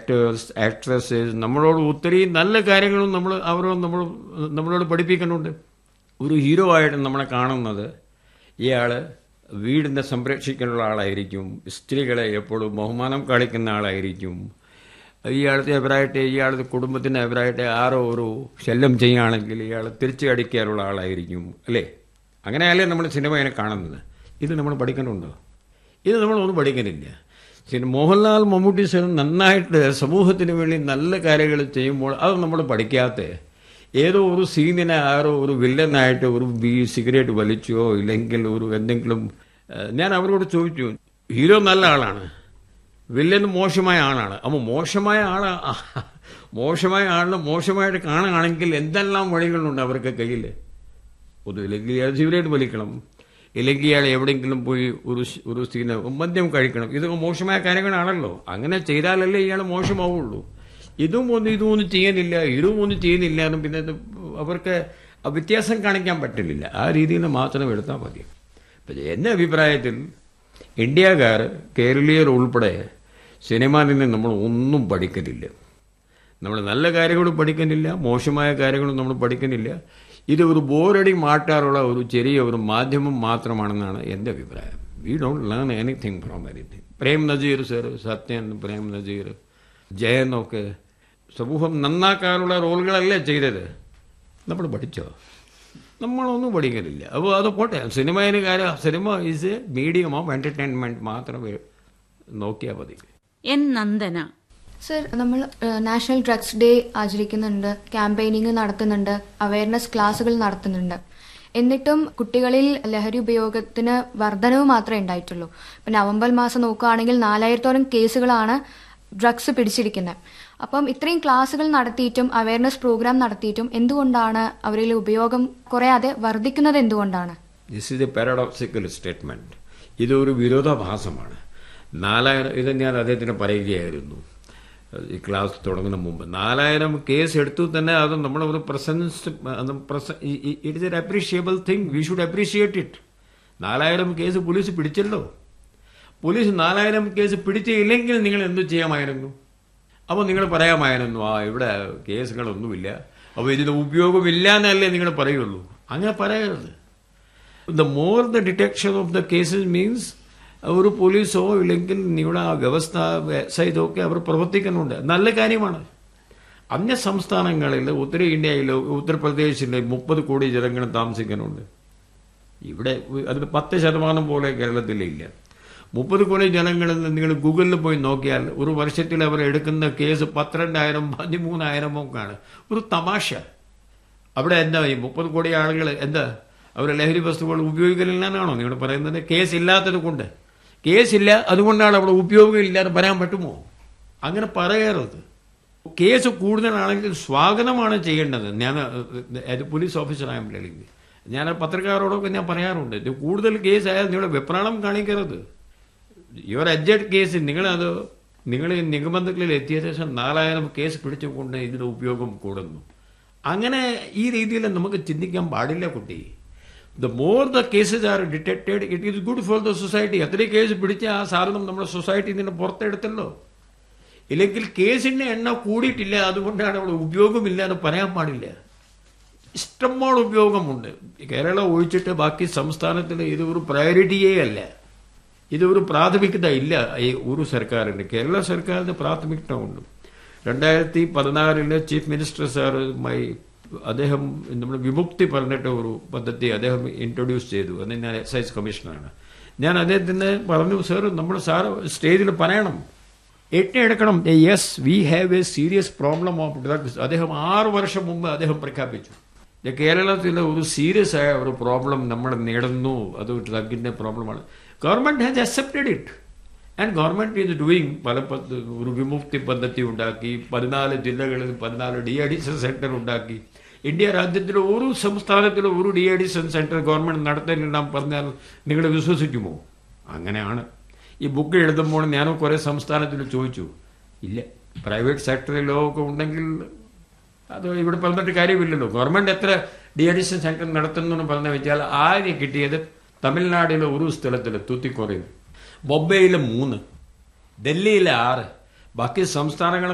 actors actresses നമ്മളോട് ഒത്തിരി നല്ല കാര്യങ്ങളും നമ്മൾ അവരോട് നമ്മൾ നമ്മളോട് പഠിപ്പിക്കുന്നുണ്ട് ഒരു ഹീറോ ആയിട്ട് നമ്മളെ കാണുന്നത് ഇയാൾ വീടിനെ സംരക്ഷിക്കാനുള്ള ആളായിരിക്കും സ്ത്രീകളെ എപ്പോഴും ബഹുമാനം കാണിക്കുന്ന ആളായിരിക്കും ഇയാളത്തെ എവരായിട്ട് ഇയാളുടെ കുടുംബത്തിന് എവരായിട്ട് ആരോ ഒരു ശല്യം ചെയ്യുകയാണെങ്കിൽ ഇയാൾ തിരിച്ചു അടിക്കാനുള്ള ആളായിരിക്കും അല്ലേ അങ്ങനെയല്ലേ നമ്മൾ സിനിമയെ കാണുന്നത് ഇത് നമ്മൾ പഠിക്കുന്നുണ്ടോ ഇത് നമ്മളൊന്നും പഠിക്കുന്നില്ല പിന്നെ മോഹൻലാൽ മമ്മൂട്ടി സാർ നന്നായിട്ട് സമൂഹത്തിന് വേണ്ടി നല്ല കാര്യങ്ങൾ ചെയ്യുമ്പോൾ അത് നമ്മൾ പഠിക്കാത്ത ഏതോ ഒരു സീനിനെ ആരോ ഒരു വില്ലനായിട്ട് ഒരു ബി സിഗരറ്റ് വലിച്ചോ ഇല്ലെങ്കിൽ ഒരു എന്തെങ്കിലും ഏഹ്, ഞാൻ അവരോട് ചോദിച്ചു ഹീറോ നല്ല ആളാണ് വില്ലൻ മോശമായ ആളാണ് അപ്പോൾ മോശമായ ആളാ മോശമായ ആളിനെ മോശമായിട്ട് കാണുകയാണെങ്കിൽ എന്തെല്ലാം വഴികളുണ്ട് അവർക്ക് കയ്യിൽ ഒന്നുമില്ലെങ്കിൽ ഇയാൾ സിഗരറ്റ് വലിക്കണം ഇല്ലെങ്കിൽ ഇയാൾ എവിടെയെങ്കിലും പോയി ഒരു സ്- ഒരു സീന മദ്യം കഴിക്കണം ഇതൊക്കെ മോശമായ കാര്യങ്ങളാണല്ലോ അങ്ങനെ ചെയ്താലല്ലേ ഇയാൾ മോശമാവുള്ളൂ ഇതും ഒന്നും ഇതും ഒന്നും ചെയ്യുന്നില്ല ഇതും ഒന്നും ചെയ്യുന്നില്ല എന്നും പിന്നെ ഇത് അവർക്ക് ആ വ്യത്യാസം കാണിക്കാൻ പറ്റില്ല ആ രീതിയിൽ മാത്രം എടുത്താൽ മതി അപ്പം എൻ്റെ അഭിപ്രായത്തിൽ ഇന്ത്യക്കാർ കേരളീയർ ഉൾപ്പെടെ സിനിമ നിന്ന് നമ്മൾ ഒന്നും പഠിക്കുന്നില്ല നമ്മൾ നല്ല കാര്യങ്ങളും പഠിക്കുന്നില്ല മോശമായ കാര്യങ്ങളും നമ്മൾ പഠിക്കുന്നില്ല ഇത് ഒരു ബോറടി മാറ്റാറുള്ള ഒരു ചെറിയ ഒരു മാധ്യമം മാത്രമാണെന്നാണ് എൻ്റെ അഭിപ്രായം we don't learn anything from anything Prem Nazir sir Sathyan Prem Nazir Jayan ഒക്കെ സമൂഹം നന്നാക്കാനുള്ള റോളുകളല്ലേ ചെയ്തത് നമ്മൾ പഠിച്ചോ നമ്മളൊന്നും പഠിക്കുന്നില്ല അപ്പോൾ അത് പോട്ടെ സിനിമയിന് കാര്യം cinema is a medium of entertainment മാത്രമേ നോക്കിയാൽ മതി എൻ നന്ദന സർ നമ്മൾ നാഷണൽ ഡ്രഗ്സ് ഡേ ആചരിക്കുന്നുണ്ട് ക്യാമ്പയിനിങ് നടത്തുന്നുണ്ട് അവയർനെസ് ക്ലാസ്സുകൾ നടത്തുന്നുണ്ട് എന്നിട്ടും കുട്ടികളിൽ ലഹരി ഉപയോഗത്തിന് വർധനവ് മാത്രമേ ഉണ്ടായിട്ടുള്ളൂ ഇപ്പം നവംബർ മാസം നോക്കുകയാണെങ്കിൽ നാലായിരത്തോളം കേസുകളാണ് ഡ്രഗ്സ് പിടിച്ചിരിക്കുന്നത് അപ്പം ഇത്രയും ക്ലാസ്സുകൾ നടത്തിയിട്ടും അവയർനെസ് പ്രോഗ്രാം നടത്തിയിട്ടും എന്തുകൊണ്ടാണ് അവരിൽ ഉപയോഗം കുറയാതെ വർദ്ധിക്കുന്നത് എന്തുകൊണ്ടാണ് this is a paradoxical statement ഇതൊരു വിരോധാഭാസമാണ് നാലായിരം ഇത് ഞാൻ അദ്ദേഹത്തിന് പറയുകയായിരുന്നു ഈ ക്ലാസ് തുടങ്ങുന്ന മുമ്പ് നാലായിരം കേസ് എടുത്തു തന്നെ അത് നമ്മുടെ ഒരു presence it is a appreciable thing we should appreciate it നാലായിരം കേസ് പോലീസ് പിടിച്ചല്ലോ പോലീസ് നാലായിരം കേസ് പിടിച്ചില്ലെങ്കിൽ നിങ്ങൾ എന്തു ചെയ്യാമായിരുന്നു അപ്പോൾ നിങ്ങൾ പറയാമായിരുന്നു ആ ഇവിടെ കേസുകളൊന്നുമില്ല അപ്പോൾ ഇതിന് ഉപയോഗമില്ല എന്നല്ലേ നിങ്ങൾ പറയുള്ളൂ അങ്ങനെ പറയരുത് the more the detection of the cases means ഒരു പോലീസോ ഇല്ലെങ്കിൽ നിങ്ങളുടെ ആ വ്യവസ്ഥ ഇതൊക്കെ അവർ പ്രവർത്തിക്കുന്നുണ്ട് നല്ല കാര്യമാണ് അന്യ സംസ്ഥാനങ്ങളിൽ ഉത്തരേന്ത്യയിൽ ഉത്തർപ്രദേശിൽ മുപ്പത് കോടി ജനങ്ങൾ താമസിക്കുന്നുണ്ട് ഇവിടെ അതിന് പത്ത് ശതമാനം പോലെ കേരളത്തിലില്ല മുപ്പത് കോടി ജനങ്ങളിൽ നിങ്ങൾ ഗൂഗിളിൽ പോയി നോക്കിയാൽ ഒരു വർഷത്തിൽ അവർ എടുക്കുന്ന കേസ് പന്ത്രണ്ടായിരം പതിമൂന്നായിരം ഒക്കെയാണ് ഒരു തമാശ അവിടെ എന്താ ഈ മുപ്പത് കോടി ആളുകൾ എന്താ അവർ ലഹരി വസ്തുക്കൾ ഉപയോഗിക്കലില്ലാന്നാണോ നിങ്ങൾ പറയുന്നത് കേസ് ഇല്ലാത്തത് കൊണ്ട് കേസില്ല അതുകൊണ്ടാണ് അവിടെ ഉപയോഗം ഇല്ലാതെ പറയാൻ പറ്റുമോ അങ്ങനെ പറയരുത് കേസ് കൂടുതലാണെങ്കിൽ സ്വാഗതമാണ് ചെയ്യേണ്ടത് ഞാൻ അത് പോലീസ് ഓഫീസറായും ടെലിംഗ് ഞാൻ പത്രക്കാരോടൊക്കെ ഞാൻ പറയാറുണ്ട് ഇത് കൂടുതൽ കേസ് ആയാൽ നിങ്ങളുടെ വെപ്രാളം കാണിക്കരുത് യുവർ അഡ്ജഡ് കേസ് നിങ്ങളത് നിങ്ങൾ നിഗമനത്തിൽ എത്തിയ ശേഷം നാലായിരം കേസ് പിടിച്ചുകൊണ്ട് ഇതിന്റെ ഉപയോഗം കൂടുന്നു അങ്ങനെ ഈ രീതിയിൽ നമുക്ക് ചിന്തിക്കാൻ പാടില്ല കുട്ടി the more the cases are detected it is good for the society അത്രയും കേസ് പിടിച്ച ആ സാധനം നമ്മുടെ സൊസൈറ്റിയിൽ നിന്ന് പുറത്തെടുത്തല്ലോ ഇല്ലെങ്കിൽ കേസിന്റെ എണ്ണം കൂടിയിട്ടില്ല അതുകൊണ്ടാണ് അവിടെ ഉപയോഗമില്ല എന്ന് പറയാൻ പാടില്ല ഇഷ്ടംപോലെ ഉപയോഗമുണ്ട് കേരളം ഒഴിച്ചിട്ട് ബാക്കി സംസ്ഥാനത്തിൽ ഇത് ഒരു പ്രയോറിറ്റിയേ അല്ല ഇത് ഒരു പ്രാഥമികത ഇല്ല ഈ ഒരു സർക്കാരിന് കേരള സർക്കാരിന് പ്രാഥമികത ഉണ്ട് രണ്ടായിരത്തി പതിനാറില് ചീഫ് മിനിസ്റ്റർ സാറുമായി അദ്ദേഹം നമ്മുടെ വിമുക്തി പറഞ്ഞിട്ട് ഒരു പദ്ധതി അദ്ദേഹം ഇൻട്രൊഡ്യൂസ് ചെയ്തു അത് ഞാൻ എക്സൈസ് കമ്മീഷണറാണ് ഞാൻ അദ്ദേഹത്തിന് പറഞ്ഞു സാർ നമ്മൾ സാർ സ്റ്റേജിൽ പറയണം ഏറ്റെടുക്കണം yes we have a serious problem of drugs അദ്ദേഹം ആറ് വർഷം മുമ്പ് അദ്ദേഹം പ്രഖ്യാപിച്ചു കേരളത്തിലെ ഒരു സീരിയസ് ആയ ഒരു പ്രോബ്ലം നമ്മൾ നേടുന്നു അത് ഡ്രഗിന്റെ പ്രോബ്ലമാണ് government has accepted it and government is doing പല ഒരു വിമുക്തി പദ്ധതി ഉണ്ടാക്കി പതിനാല് ജില്ലകളിൽ പതിനാല് ഡി അഡിഷൻ സെന്റർ ഉണ്ടാക്കി ഇന്ത്യ രാജ്യത്തിലെ ഒരു സംസ്ഥാനത്തിലും ഒരു ഡി അഡിഷൻ സെന്റർ ഗവൺമെന്റ് നടത്തുന്നില്ല പറഞ്ഞാൽ നിങ്ങൾ വിശ്വസിക്കുമോ അങ്ങനെയാണ് ഈ ബുക്ക് എഴുതുമ്പോൾ ഞാനും കുറേ സംസ്ഥാനത്തിൽ ചോദിച്ചു ഇല്ല പ്രൈവറ്റ് സെക്ടറിലോ ഒക്കെ ഉണ്ടെങ്കിൽ അത് ഇവിടെ പറഞ്ഞിട്ട് കാര്യമില്ലല്ലോ ഗവൺമെന്റ് എത്ര ഡി അഡിഷൻ സെന്റർ നടത്തുന്നു എന്ന് പറഞ്ഞു വെച്ചാൽ ആദ്യം കിട്ടിയത് തമിഴ്നാടിലെ ഒരു സ്ഥലത്തിൽ തൂത്തിക്കോറയിൽ ബൊംബെയിലെ മൂന്ന് ഡൽഹിയിലെ ആറ് ബാക്കി സംസ്ഥാനങ്ങൾ